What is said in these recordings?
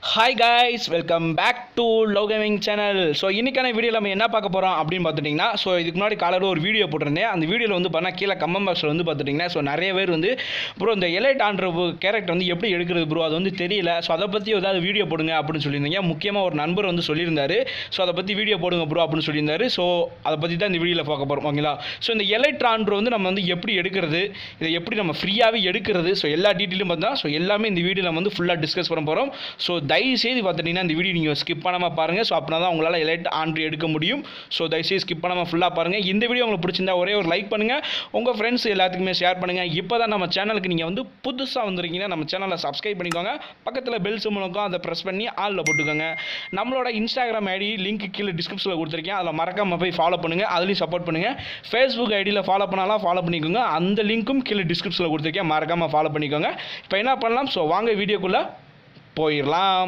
hi guys welcome back to Love Gaming channel so இன்றைக்கான வீடியோவில் நம்ம என்ன பார்க்க போகிறோம் அப்படின்னு பார்த்துட்டிங்கன்னா ஸோ இதுக்கு முன்னாடி காலையில் ஒரு வீடியோ போட்டிருந்தேன் அந்த வீடியோவில் வந்து பார்த்தா கீழே கம்மம் பாக்ஸில் வந்து பார்த்துட்டிங்கன்னா ஸோ நிறைய பேர் வந்து ப்ரோ இந்த எலைட் ஆண்ட்ர கேரக்டர் வந்து எப்படி எடுக்கிறது ப்ரோ அது வந்து தெரியல ஸோ அதை பற்றி ஏதாவது வீடியோ போடுங்க அப்படின்னு சொல்லியிருந்தீங்க முக்கியமாக ஒரு நண்பர் வந்து சொல்லியிருந்தாரு ஸோ அதை பற்றி வீடியோ போடுங்க ப்ரோ அப்படின்னு சொல்லியிருந்தாரு ஸோ அதை பற்றி தான் இந்த வீடியோவில் பார்க்க போகிறோம் ஓகேங்களா ஸோ இந்த எலைட் ஆண்ட்ரு வந்து நம்ம வந்து எப்படி எடுக்கிறது இதை எப்படி நம்ம ஃப்ரீயாகவே எடுக்கிறது ஸோ எல்லா டீட்டெயிலும் பார்த்தா ஸோ எல்லாமே இந்த வீடியோவில் நம்ம வந்து ஃபுல்லாக டிஸ்கஸ் பண்ண போகிறோம் ஸோ தயவு செய்து பார்த்துட்டிங்கன்னா இந்த வீடியோ நீங்கள் ஸ்கிப் பண்ணாமல் பாருங்கள் ஸோ அப்படின்னா தான் உங்களால் எலைட் ஆண்ட்ரு எடுக்க முடியும் ஸோ தயவுசெய்து ஸ்கிப் பண்ணாமல் ஃபுல்லாக பாருங்கள் இந்த வீடியோ உங்களுக்கு பிடிச்சிருந்தா ஒரே ஒரு லைக் பண்ணுங்கள் உங்கள் ஃப்ரெண்ட்ஸ் எல்லாத்துக்குமே ஷேர் பண்ணுங்கள் இப்போ தான் நம்ம சேனலுக்கு நீங்கள் வந்து புதுசாக வந்திருக்கீங்கன்னா நம்ம சேனலை சப்ஸ்கிரைப் பண்ணிக்கோங்க பக்கத்தில் பெல் சிம்பிளுக்கும் அதை ப்ரெஸ் பண்ணி ஆளில் போட்டுக்கோங்க நம்மளோட இன்ஸ்டாகிராம் ஐடி லிங்க் கீழே டிஸ்கிரிப்ஷனில் கொடுத்துருக்கேன் அதில் மறக்காம போய் ஃபாலோ பண்ணுங்கள் அதுலேயும் சப்போர்ட் பண்ணுங்கள் ஃபேஸ்புக் ஐடியில் ஃபாலோ பண்ணாலும் ஃபாலோ பண்ணிக்கோங்க அந்த லிங்க்கும் கீழே டிஸ்கிரிப்ஷனில் கொடுத்துருக்கேன் மறக்காமல் ஃபாலோ பண்ணிக்கோங்க இப்போ என்ன பண்ணலாம் ஸோ வாங்க வீடியோக்குள்ளே போயிடலாம்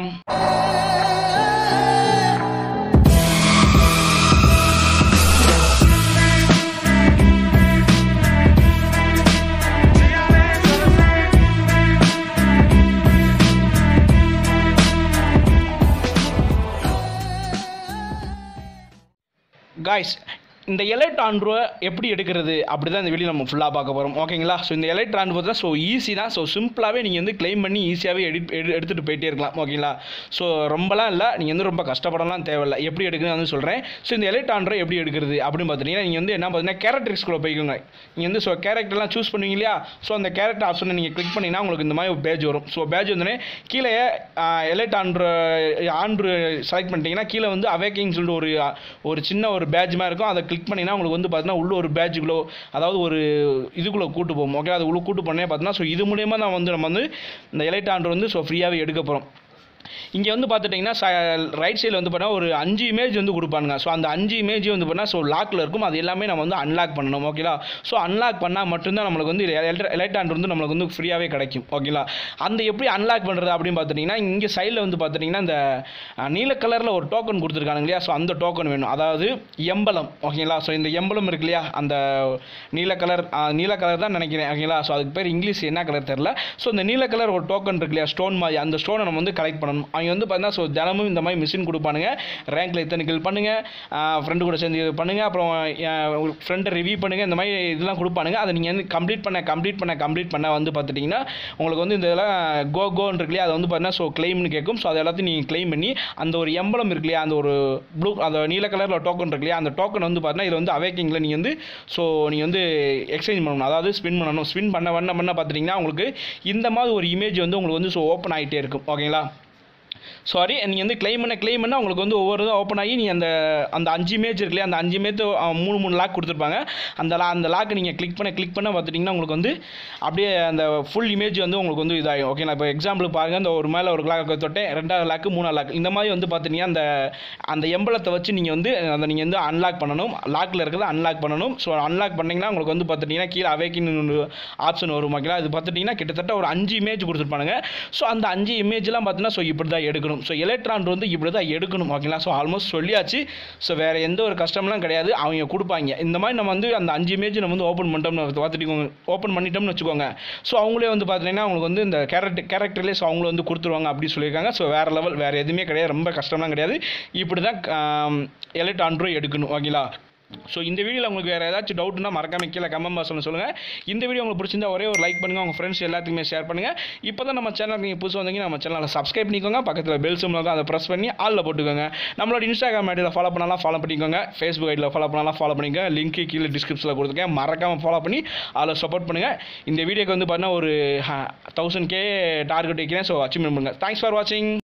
காய்ஸ் இந்த எலைட் ஆண்ட்ரோ எப்படி எடுக்கிறது அப்படி தான் இந்த வீடியோ நம்ம ஃபுல்லாக பார்க்க போகிறோம் ஓகேங்களா ஸோ இந்த எலைட் ஆண்ட்ரோ பார்த்தா ஸோ ஈஸி தான் ஸோ சிம்பிளாகவே நீங்கள் வந்து க்ளைம் பண்ணி ஈஸியாகவே எடிட் எடு எடுத்துகிட்டு போயிட்டே இருக்கலாம் ஓகேங்களா ஸோ ரொம்பலாம் இல்லை நீங்கள் வந்து ரொம்ப கஷ்டப்படலாம் தேவையில்லை எப்படி எடுக்குதுன்னு வந்து சொல்கிறேன் ஸோ இந்த எலைட் ஆண்ட்ரோ எப்படி எடுக்கிறது அப்படின்னு பார்த்துட்டிங்கன்னா நீங்கள் வந்து என்ன பார்த்தீங்கன்னா கேரக்டரிஸ்குள்ளே போய்க்கோங்க நீங்கள் வந்து ஸோ கேரக்டர்லாம் சூஸ் பண்ணுவீங்க இல்லையா ஸோ அந்த கேரக்டர் ஆப்ஷனை நீங்கள் கிளிக் பண்ணிங்கன்னா உங்களுக்கு இந்த மாதிரி ஒரு பேஜ் வரும் ஸோ பேஜ் வந்தோடனே கீழே எலைட் ஆண்ட்ரு ஆண்ட்ரு செலக்ட் பண்ணிட்டீங்கன்னா கீழே வந்து அவேக்கிங் சொல்லிட்டு ஒரு ஒரு சின்ன ஒரு பேட்ச் மாதிரி இருக்கும் அதை கிளிக் பண்ணிங்கன்னா உங்களுக்கு வந்து பார்த்தீங்கன்னா உள்ள ஒரு பேட்சுக்குள்ளோ அதாவது ஒரு இதுக்குள்ளே கூட்டு போகும் ஓகே அது உள்ள கூட்டு பண்ணே பார்த்தீங்கன்னா ஸோ இது மூலியமாக தான் வந்து நம்ம வந்து இந்த எலைட் ஆண்ட்ரு வந்து ஸோ ஃப்ரீயாகவே எடுக்க போகிறோம் இங்கே வந்து பார்த்துட்டிங்கன்னா ச ரைட் சைடில் வந்து பார்த்தா ஒரு அஞ்சு இமேஜ் வந்து கொடுப்பானுங்க ஸோ அந்த அஞ்சு இமேஜ் வந்து பார்த்தா ஸோ லாக்கில் இருக்கும் அது எல்லாமே நம்ம வந்து அன்லாக் பண்ணணும் ஓகேலா ஸோ அன்லாக் பண்ணால் மட்டும்தான் நம்மளுக்கு வந்து எலைட் ஆண்ட் வந்து நம்மளுக்கு வந்து ஃப்ரீயாகவே கிடைக்கும் ஓகேலா அந்த எப்படி அன்லாக் பண்ணுறது அப்படின்னு பார்த்துட்டிங்கன்னா இங்கே சைடில் வந்து பார்த்துட்டிங்கன்னா இந்த நீல கலரில் ஒரு டோக்கன் கொடுத்துருக்காங்க இல்லையா ஸோ அந்த டோக்கன் வேணும் அதாவது எம்பலம் ஓகேங்களா ஸோ இந்த எம்பலம் இருக்கு இல்லையா அந்த நீல கலர் நீல கலர் தான் நினைக்கிறேன் ஓகேங்களா ஸோ அதுக்கு பேர் இங்கிலீஷ் என்ன கலர் தெரில ஸோ இந்த நீல கலர் ஒரு டோக்கன் இருக்கு இல்லையா ஸ்டோன் மாதிரி அந்த ஸ்டோனை நம்ம வந்து கலெக்ட் பண்ணணும் அவங்க வந்து பார்த்தீங்கன்னா ஸோ தினமும் இந்த மாதிரி மிஷின் கொடுப்பானுங்க ரேங்க்கில் இத்தனை கில் பண்ணுங்கள் ஃப்ரெண்டு கூட சேர்ந்து இது பண்ணுங்கள் அப்புறம் ஃப்ரெண்டை ரிவ்யூ பண்ணுங்கள் இந்த மாதிரி இதெல்லாம் கொடுப்பானுங்க அதை நீங்கள் வந்து கம்ப்ளீட் பண்ண கம்ப்ளீட் பண்ண கம்ப்ளீட் பண்ண வந்து பார்த்துட்டிங்கன்னா உங்களுக்கு வந்து இந்த இதெல்லாம் கோ கோன்னு இருக்கு இல்லையா அதை வந்து பார்த்தீங்கன்னா ஸோ கிளைம்னு கேட்கும் ஸோ அதை எல்லாத்தையும் நீங்கள் கிளைம் பண்ணி அந்த ஒரு எம்பளம் இருக்கு இல்லையா அந்த ஒரு ப்ளூ அந்த நீல கலரில் டோக்கன் இருக்கு இல்லையா அந்த டோக்கன் வந்து பார்த்தீங்கன்னா இது வந்து அவேக்கிங்கில் நீங்கள் வந்து ஸோ நீங்கள் வந்து எக்ஸ்சேஞ்ச் பண்ணணும் அதாவது ஸ்பின் பண்ணணும் ஸ்பின் பண்ண பண்ண பண்ண பார்த்துட்டிங்கன்னா உங்களுக்கு இந்த மாதிரி ஒரு இமேஜ் வந்து உங்களுக்கு வந்து ஸோ ஓப்பன் ஆகிட்டே இருக்கும் ஓகேங்களா சாரி நீங்கள் வந்து கிளைம் பண்ண கிளைம் பண்ணால் உங்களுக்கு வந்து ஒவ்வொரு இதுவும் ஓப்பன் ஆகி நீங்கள் அந்த அந்த அஞ்சு இமேஜ் இருக்கு இல்லையா அந்த அஞ்சு இமேஜ் மூணு மூணு லாக் கொடுத்துருப்பாங்க அந்த லா அந்த லாக்கு நீங்கள் கிளிக் பண்ண கிளிக் பண்ண பார்த்துட்டிங்கன்னா உங்களுக்கு வந்து அப்படியே அந்த ஃபுல் இமேஜ் வந்து உங்களுக்கு வந்து இதாகும் ஓகே நான் இப்போ எக்ஸாம்பிள் பாருங்கள் இந்த ஒரு மேலே ஒரு லாக் தொட்டேன் ரெண்டாவது லாக்கு மூணாவது லாக் இந்த மாதிரி வந்து பார்த்துட்டிங்கன்னா அந்த அந்த எம்பளத்தை வச்சு நீங்கள் வந்து அதை நீங்கள் வந்து அன்லாக் பண்ணணும் லாக்கில் இருக்கிறத அன்லாக் பண்ணணும் ஸோ அன்லாக் பண்ணிங்கன்னா உங்களுக்கு வந்து பார்த்துட்டிங்கன்னா கீழே அவேக்கின் ஆப்ஷன் வரும் ஓகேங்களா இது பார்த்துட்டிங்கன்னா கிட்டத்தட்ட ஒரு அஞ்சு இமேஜ் கொடுத்துருப்பானுங்க ஸோ அந்த அஞ்சு இமேஜ்லாம் பார்த்தீங்கன்னா ஸோ இப்படி தான் எடுக்கணும் ஸோ எலக்ட்ரான் வந்து இப்படி தான் எடுக்கணும் ஓகேங்களா ஸோ ஆல்மோஸ்ட் சொல்லியாச்சு ஸோ வேறு எந்த ஒரு கஷ்டம்லாம் கிடையாது அவங்க கொடுப்பாங்க இந்த மாதிரி நம்ம வந்து அந்த அஞ்சு இமேஜ் நம்ம வந்து ஓப்பன் பண்ணிட்டோம்னு பார்த்துட்டு ஓப்பன் பண்ணிட்டோம்னு வச்சுக்கோங்க ஸோ அவங்களே வந்து பார்த்தீங்கன்னா அவங்களுக்கு வந்து இந்த கேரக்டர் கேரக்டர்லேயே ஸோ அவங்கள வந்து கொடுத்துருவாங்க அப்படி சொல்லியிருக்காங்க ஸோ வேறு லெவல் வேறு எதுவுமே கிடையாது ரொம்ப கஷ்டம்லாம் கிடையாது இப்படி தான் எலக்ட் ஆண்ட்ரோ எடுக்கணும் ஓகேங்களா ஸோ இந்த வீடியோவில் உங்களுக்கு வேறு ஏதாச்சும் டவுட்னா மறக்காம கீழே கமெண்ட் பாக்ஸில் சொல்லுங்கள் இந்த வீடியோ உங்களுக்கு பிடிச்சிருந்தா ஒரே ஒரு லைக் பண்ணுங்கள் உங்கள் ஃப்ரெண்ட்ஸ் எல்லாத்துக்குமே ஷேர் பண்ணுங்கள் இப்போ தான் நம்ம சேனலுக்கு நீங்கள் புதுசு வந்தீங்கன்னா நம்ம சேனலை சப்ஸ்கிரைப் பண்ணிக்கோங்க பக்கத்தில் பெல் சிம்மில் அதை ப்ரெஸ் பண்ணி ஆளில் போட்டுக்கோங்க நம்மளோட இன்ஸ்டாகிராம் ஐடியில் ஃபாலோ பண்ணலாம் ஃபாலோ பண்ணிக்கோங்க ஃபேஸ்புக் ஐடியில் ஃபாலோ பண்ணலாம் ஃபாலோ பண்ணிக்கோங்க லிங்க் கீழே டிஸ்கிரிப்ஷனில் கொடுத்துருக்கேன் மறக்காமல் ஃபாலோ பண்ணி அதில் சப்போர்ட் பண்ணுங்கள் இந்த வீடியோக்கு வந்து பார்த்தீங்கன்னா ஒரு தௌசண்ட் கே டார்கெட் வைக்கிறேன் ஸோ அச்சீவ்மெண்ட் பண்ணுங்கள் தேங்க்ஸ் ஃபார் வாட்சிங்